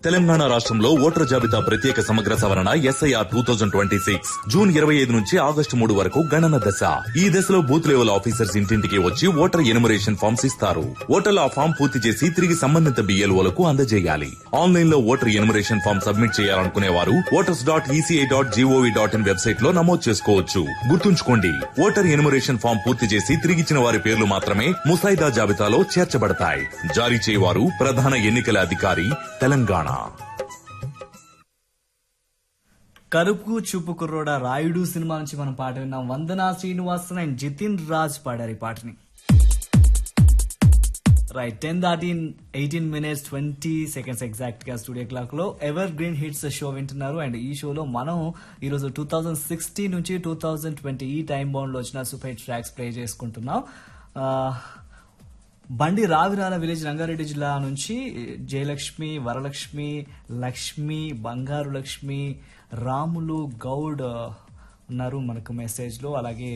తెలంగాణ రాష్ట్రంలో ఓటర్ జాబితా ప్రత్యేక సమగ్ర సవరణ SIR two thousand twenty six June ఇరవై ఐదు నుంచి ఆగస్టు మూడు వరకు గణన దశ ఈ దశలో బూత్ లెవెల్ ఆఫీసర్స్ ఇంటింటికి వచ్చి ఓటర్ ఎనుమరేషన్ ఫామ్స్ ఇస్తారు ఓటర్లు ఆ ఫామ్ పూర్తి చేసి తిరిగి సంబంధిత బిఎల్ఓలకు అందజేయాలి ఆన్లైన్ లో ఓటర్ ఎనుమరేషన్ ఫామ్ సబ్మిట్ చేయాలనుకునే వారు voters dot ECI dot GOV dot in website లో నమోదు చేసుకోవచ్చు గుర్తుంచుకోండి ఓటర్ ఎనుమరేషన్ ఫామ్ పూర్తి చేసి తిరిగిచ్చిన వారి పేర్లు మాత్రమే ముసాయిదా జాబితాలో చేర్చబడతాయి జారీ చేయవారు ప్రధాన ఎన్నికల అధికారి తెలంగాణ కరుపు చూపు కుర్రోడ రాయుడు సినిమా నుంచి మనం పాట విన్నాం వందనా శ్రీనివాసన్ అండ్ జితిన్ రాజ్ పాడారు ఈ పాటని రైట్ టెన్ దాటిన్ eighteen minutes twenty seconds exact గా స్టూడియో క్లాక్ లో ఎవర్ గ్రీన్ హిట్స్ షో వింటున్నారు అండ్ ఈ షోలో మనం ఈరోజు టూ థౌజండ్ సిక్స్టీన్ నుంచి టూ థౌజండ్ ట్వంటీ ఈ టైం బౌండ్ లో వచ్చిన సూపర్ హిట్ ట్రాక్స్ ప్లే చేసుకుంటున్నాం ఆ, బండి రావిరాల విలేజ్ రంగారెడ్డి జిల్లా నుంచి జయలక్ష్మి వరలక్ష్మి లక్ష్మి బంగారు లక్ష్మి రాములు గౌడ్ ఉన్నారు మనకు మెసేజ్ లో అలాగే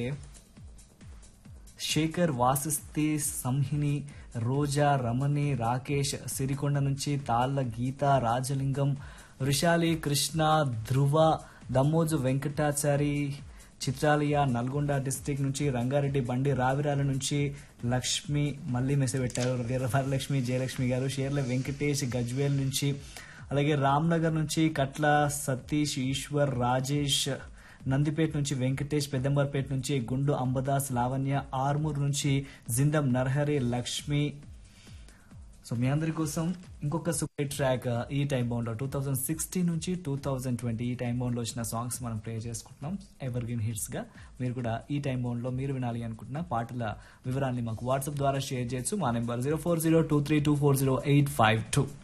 శేఖర్ వాసిస్తి సంహిని రోజా రమణి రాకేష్ సిరికొండ నుంచి తాళ్ళ గీత రాజలింగం వృషాలి కృష్ణ ధ్రువ దమ్మోజు వెంకటాచారి చిత్రాలయ నల్గొండ డిస్టిక్ నుంచి రంగారెడ్డి బండి రావిరాల నుంచి లక్ష్మి మళ్ళీ మెసేజ్ పెట్టారు వరలక్ష్మి జయలక్ష్మి గారు షేర్ల వెంకటేష్ గజ్వేల్ నుంచి అలాగే రామ్నగర్ నుంచి కట్ల సతీష్ ఈశ్వర్ రాజేష్ నందిపేట నుంచి వెంకటేష్ పెద్దంబర్పేట నుంచి గుండు అంబదాస్ లావణ్య ఆర్మూర్ నుంచి జిందం నర్హరి లక్ష్మి సో మీ అందరి కోసం ఇంకొక సూపర్ ట్రాక్ ఈ టైం బౌండ్ లో టూ థౌజండ్ సిక్స్టీన్ నుంచి టూ థౌజండ్ ట్వంటీ ఈ టైం బౌండ్ లో వచ్చిన సాంగ్స్ మనం ప్లే చేసుకుంటున్నాం ఎవర్ గ్రీన్ హిట్స్ గా మీరు కూడా ఈ టైం బౌండ్ లో మీరు వినాలి అనుకుంటున్న పాటల వివరాన్ని మాకు వాట్సాప్ ద్వారా షేర్ చేయొచ్చు మా number zero four zero two three two four zero eight five two